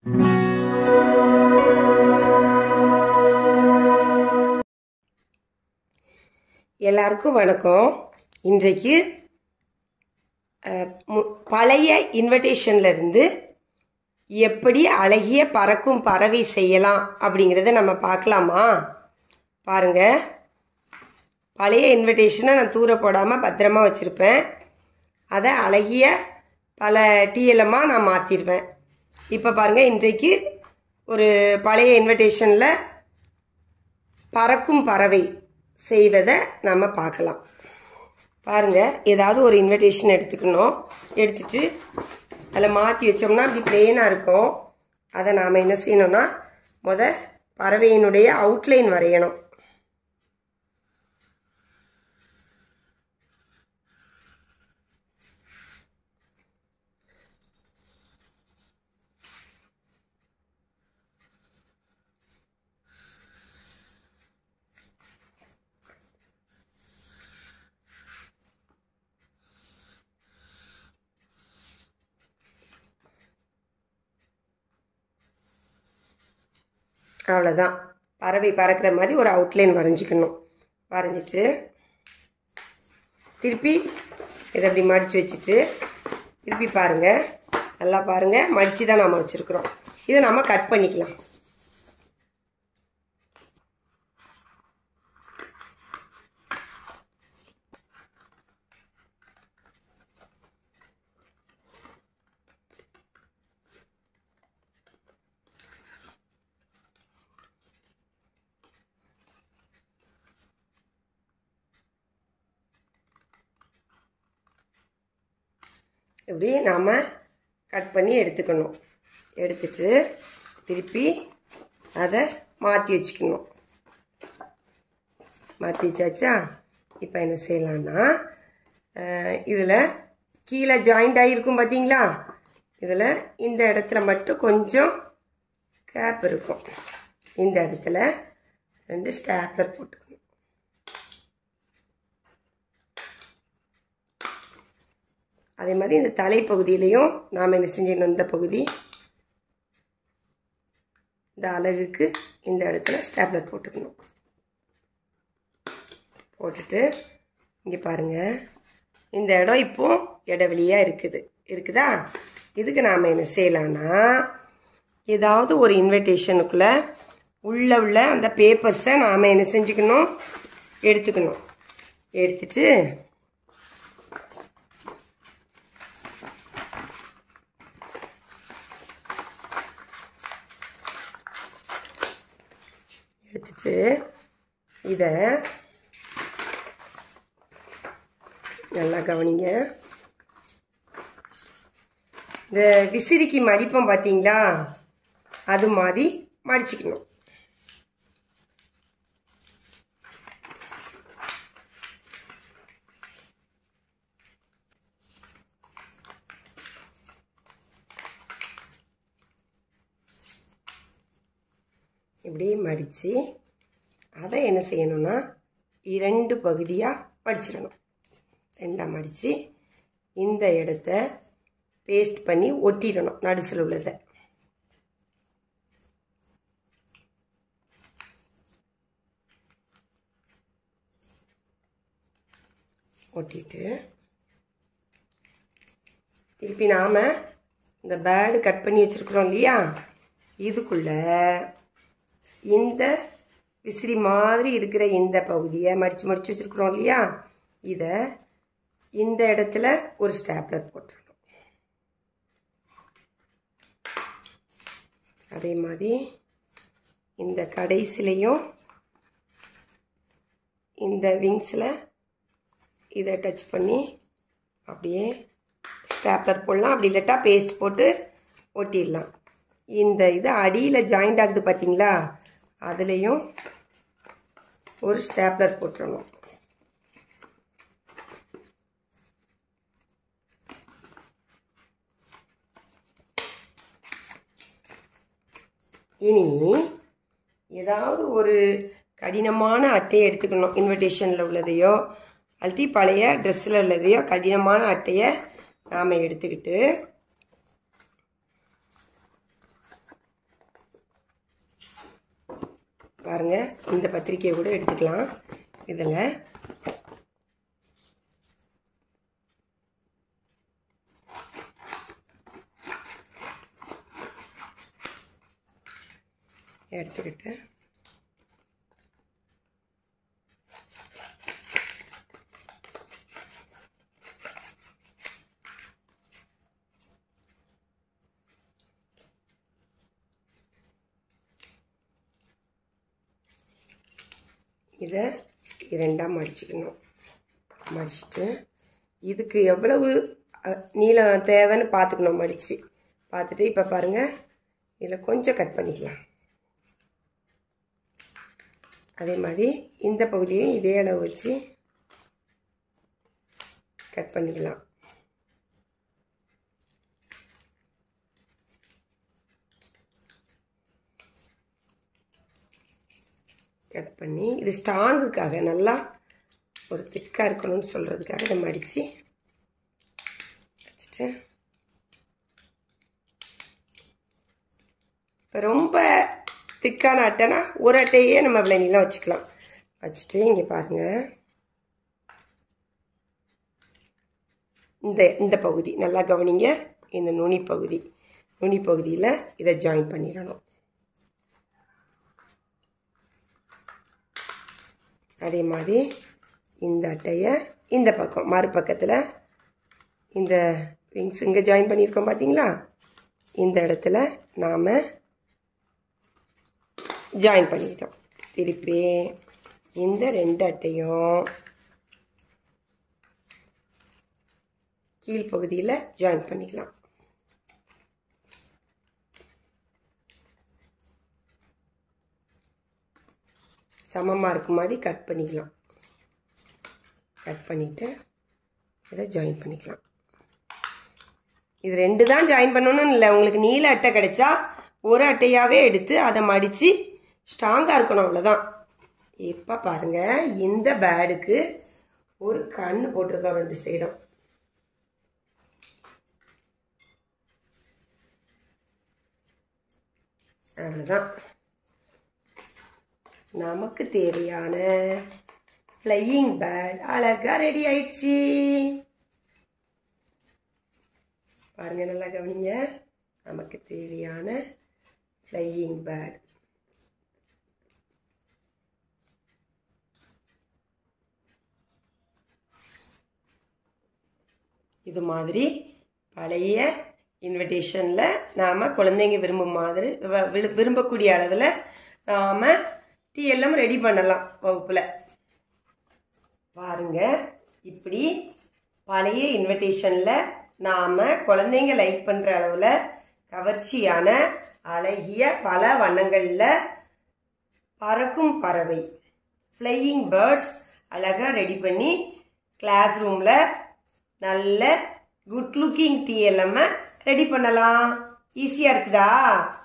எல்லாருக்கும் வணக்கம் இன்றைக்கு அஹ், மு- பழைய இன்விடேஷன்ல இருந்து எப்படி அழகிய பறக்கும் பறவை செய்யலாம் அப்படிங்கிறத நம்ம பார்க்கலாமா பாருங்க பழைய இன்விடேஷனை நான் தூர போடாமல் பத்திரமா வச்சுருப்பேன் அதை அழகிய பல டிஎல்எம்மாக நான் மாற்றிருப்பேன் இப்போ பாருங்கள் இன்றைக்கு ஒரு பழைய இன்விடேஷனில் பறக்கும் பறவை செய்வதை நம்ம பார்க்கலாம் பாருங்க ஏதாவது ஒரு இன்விடேஷன் எடுத்துக்கணும் எடுத்துட்டு அதில் மாற்றி வச்சோம்னா அப்படி பிளெயினாக இருக்கும் அதை நாம் என்ன செய்யணும்னா முத பறவையினுடைய அவுட்லைன் வரையணும் அவ்வளோதான் பறவை பறக்கிற மாதிரி ஒரு அவுட்லைன் வரைஞ்சிக்கணும் வரைஞ்சிட்டு திருப்பி இதை அப்படி மடித்து வச்சுட்டு திருப்பி பாருங்கள் நல்லா பாருங்கள் மடித்து தான் நாம் வச்சுருக்குறோம் இதை நம்ம கட் பண்ணிக்கலாம் இப்படி நாம் கட் பண்ணி எடுத்துக்கணும் எடுத்துட்டு திருப்பி அதை மாற்றி வச்சுக்கணும் மாற்றி வச்சாச்சா இப்போ என்ன செய்யலாம்னா இதில் கீழே ஜாயிண்ட் ஆகிருக்கும் பார்த்தீங்களா இதில் இந்த இடத்துல மட்டும் கொஞ்சம் கேப் இருக்கும் இந்த இடத்துல ரெண்டு ஸ்டாப்லர் போட்டுக்கணும் அதே மாதிரி இந்த தலைப்பகுதியிலையும் நாம் என்ன செஞ்சிடணும் இந்த பகுதி இந்த அலகுக்கு இந்த இடத்துல ஸ்டாப்லர் போட்டுக்கணும் போட்டுட்டு இங்கே பாருங்கள் இந்த இடம் இப்போ இடைவெளியாக இருக்குது இருக்குதா இதுக்கு நாம் என்ன செய்யலாம்னா ஏதாவது ஒரு இன்விடேஷனுக்குள்ளே உள்ள உள்ள அந்த பேப்பர்ஸை நாம் என்ன செஞ்சுக்கணும் எடுத்துக்கணும் எடுத்துட்டு எடுத்துட்டு இதை நல்லா கவனிங்க இந்த விசிறிக்கு மடிப்போம் பார்த்தீங்களா அது மாதிரி மடிச்சுக்கணும் இப்படி மடித்து அதை என்ன செய்யணும்னா இரண்டு பகுதியாக மடிச்சிடணும் ரெண்டாக மடித்து இந்த இடத்த பேஸ்ட் பண்ணி ஒட்டிடணும் நடுசில் உள்ளதை ஒட்டிட்டு திருப்பி நாம் இந்த பேடு கட் பண்ணி வச்சுருக்குறோம் இல்லையா இதுக்குள்ள இந்த விசிறி மாதிரி இருக்கிற இந்த பகுதியை மடித்து மடித்து வச்சுருக்குறோம் இல்லையா இதை இந்த இடத்துல ஒரு ஸ்டாப்லர் போட்டுடணும் அதே மாதிரி இந்த கடைசிலையும் இந்த விங்ஸில் இதை டச் பண்ணி அப்படியே ஸ்டாப்லர் போடலாம் அப்படி இல்லாட்டா பேஸ்ட் போட்டு ஒட்டிடலாம் இந்த இது அடியில் ஜாயிண்ட் ஆகுது பார்த்தீங்களா அதுலேயும் ஒரு ஸ்டாப்லர் போட்டுறணும் இனி ஏதாவது ஒரு கடினமான அட்டையை எடுத்துக்கணும் இன்விடேஷனில் உள்ளதையோ அல்டி பழைய ட்ரெஸ்ஸில் உள்ளதையோ கடினமான அட்டையை நாம் எடுத்துக்கிட்டு பாருங்கள் இந்த பத்திரிக்கையை கூட எடுத்துக்கலாம் இதில் எடுத்துக்கிட்டு இதை இரண்டாக மடிச்சுக்கணும் மடிச்சுட்டு இதுக்கு எவ்வளவு அஹ், நீளம் தேவைன்னு பார்த்துக்கணும் மடித்து பார்த்துட்டு இப்போ பாருங்கள் இதில் கொஞ்சம் கட் பண்ணிக்கலாம் அதே மாதிரி இந்த பகுதியும் இதே அளவு வச்சு கட் பண்ணிக்கலாம் கட் பண்ணி இது ஸ்ட்ராங்குக்காக நல்லா ஒரு திக்காக இருக்கணும்னு சொல்கிறதுக்காக இதை மடித்து வச்சுட்டு இப்போ ரொம்ப திக்கான அட்டைனா ஒரு அட்டையே நம்ம இவ்வளோ நீளம் வச்சுக்கலாம் வச்சுட்டு இங்கே பாருங்கள் இந்த இந்த பகுதி நல்லா கவனிங்க இந்த நுனி பகுதி நுனி பகுதியில் இதை ஜாயின் பண்ணிடணும் அதே மாதிரி இந்த அட்டையை இந்த பக்கம் மறுபக்கத்தில் இந்த விங்ஸ் இங்கே ஜாயின் பண்ணியிருக்கோம் பார்த்தீங்களா இந்த இடத்துல நாம் ஜாயின் பண்ணிக்கிட்டோம் திருப்பி இந்த ரெண்டு அட்டையும் கீழ்ப்பகுதியில் ஜாயின் பண்ணிக்கலாம் சமமாக இருக்கும் மாதிரி கட் பண்ணிக்கலாம் கட் பண்ணிவிட்டு இதை ஜாயின் பண்ணிக்கலாம் இது ரெண்டு தான் ஜாயின் பண்ணணும்னு இல்லை உங்களுக்கு நீல அட்டை கிடைச்சா ஒரு அட்டையாகவே எடுத்து அதை மடித்து ஸ்ட்ராங்காக இருக்கணும் அவ்வளோதான் இப்போ பாருங்கள் இந்த பேடுக்கு ஒரு கண் போட்டிருக்கோம் ரெண்டு சைடும் அவ்வளோதான் நமக்கு தேவையான ஃப்ளையிங் பேட் அழகா ரெடி ஆயிடுச்சு பாருங்க நல்லா கவனிங்க நமக்கு தேவையான ஃப்ளையிங் பேட் இது மாதிரி பழைய இன்விடேஷனில் நாம் குழந்தைங்க விரும்பும் மாதிரி வ- விரு- விரும்பக்கூடிய அளவில் நாம் டீ எல்லாம் ரெடி பண்ணலாம் வகுப்பில் பாருங்க இப்படி பழைய இன்விடேஷனில் நாம் குழந்தைங்க லைக் பண்ணுற அளவில் கவர்ச்சியான அழகிய பல வண்ணங்களில் பறக்கும் பறவை ஃப்ளையிங் பேர்ட்ஸ் அழகாக ரெடி பண்ணி கிளாஸ் ரூமில் நல்ல குட் லுக்கிங் டீ எல்லாமே ரெடி பண்ணலாம் ஈஸியாக இருக்குதா